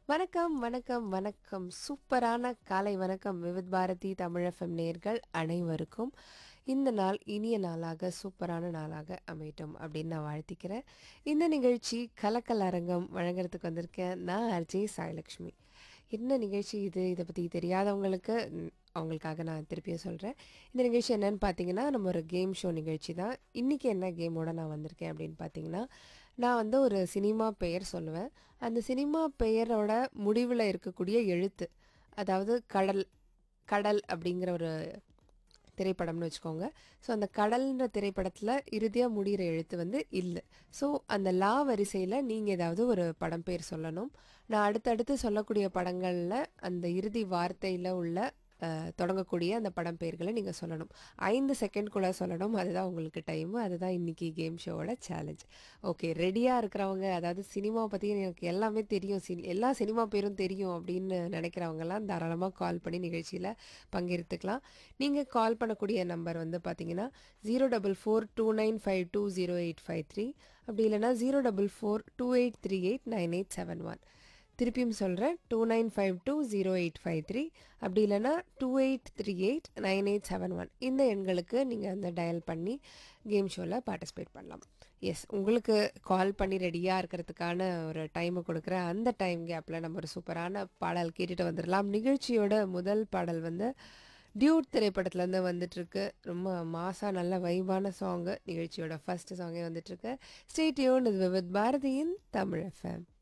வணக்கம் வணக்கம் வணக்கம் சூப்பரான காலை வணக்கம் விவித் பாரதி தமிழ் எஃப்எம் நேர்கள் அனைவருக்கும் இந்த நாள் இனிய நாளாக சூப்பரான நாளாக அமையட்டும் அப்படின்னு நான் வாழ்த்திக்கிறேன் இந்த நிகழ்ச்சி கலக்கல் அரங்கம் வழங்குறதுக்கு வந்திருக்கேன் நான் அர்ஜய் சாயலக்ஷ்மி என்ன நிகழ்ச்சி இது இதை பற்றி தெரியாதவங்களுக்கு ம், அவங்களுக்காக நான் திருப்பியும் சொல்கிறேன் இந்த நிகழ்ச்சி என்னன்னு பார்த்தீங்கன்னா நம்ம ஒரு கேம் ஷோ நிகழ்ச்சி தான் இன்றைக்கி என்ன கேமோட நான் வந்திருக்கேன் அப்படின்னு பார்த்தீங்கன்னா நான் வந்து ஒரு சினிமா பெயர் சொல்லுவேன் அந்த சினிமா பெயரோட முடிவில் இருக்கக்கூடிய எழுத்து அதாவது கடல் கடல் அப்படிங்கிற ஒரு திரைப்படம்னு வச்சுக்கோங்க ஸோ அந்த கடல்ன்ற திரைப்படத்தில் இறுதியாக முடிகிற எழுத்து வந்து இல்லை ஸோ அந்த லா வரிசையில் நீங்கள் ஏதாவது ஒரு படம் பேர் சொல்லணும் நான் அடுத்தடுத்து சொல்லக்கூடிய படங்களில் அந்த இறுதி வார்த்தையில் உள்ள அஹ், தொடங்கக்கூடிய அந்த படம் பெயர்களை நீங்கள் சொல்லணும் ஐந்து செகண்ட்குள்ளே சொல்லணும் அதுதான் உங்களுக்கு டைமு அதுதான் இன்றைக்கி கேம் ஷோவோட சேலஞ்ச் ஓகே ரெடியாக இருக்கிறவங்க அதாவது சினிமா பற்றி எனக்கு எல்லாமே தெரியும் சினி எல்லா சினிமா பேரும் தெரியும் அப்படின்னு நினைக்கிறவங்கலாம் தாராளமாக கால் பண்ணி நிகழ்ச்சியில் பங்கெடுத்துக்கலாம் நீங்கள் கால் பண்ணக்கூடிய நம்பர் வந்து பார்த்தீங்கன்னா zero double four two nine five two zero eight five three அப்படி இல்லைனா zero double four two eight three eight nine eight seven one திருப்பியும் சொல்கிறேன் two nine five two zero eight five three அப்படி இல்லைனா two eight three eight nine eight seven one இந்த எண்களுக்கு நீங்கள் அந்த டயல் பண்ணி கேம் ஷோவில் பார்ட்டிசிபேட் பண்ணலாம் எஸ் உங்களுக்கு கால் பண்ணி ரெடியாக இருக்கிறதுக்கான ஒரு டைமை கொடுக்குற அந்த டைம் கேப்பில் நம்ம ஒரு சூப்பரான பாடல் கேட்டுட்டு வந்துடலாம் நிகழ்ச்சியோட முதல் பாடல் வந்து டியூட் திரைப்படத்துலேருந்து வந்துட்டுருக்கு ரொம்ப மாசா நல்ல வைபான சாங்கு நிகழ்ச்சியோட ஃபர்ஸ்ட் சாங்கே வந்துட்டுருக்கு ஸ்டேட்யூன் இது வித் பாரதியின் தமிழ் எஃப்எம்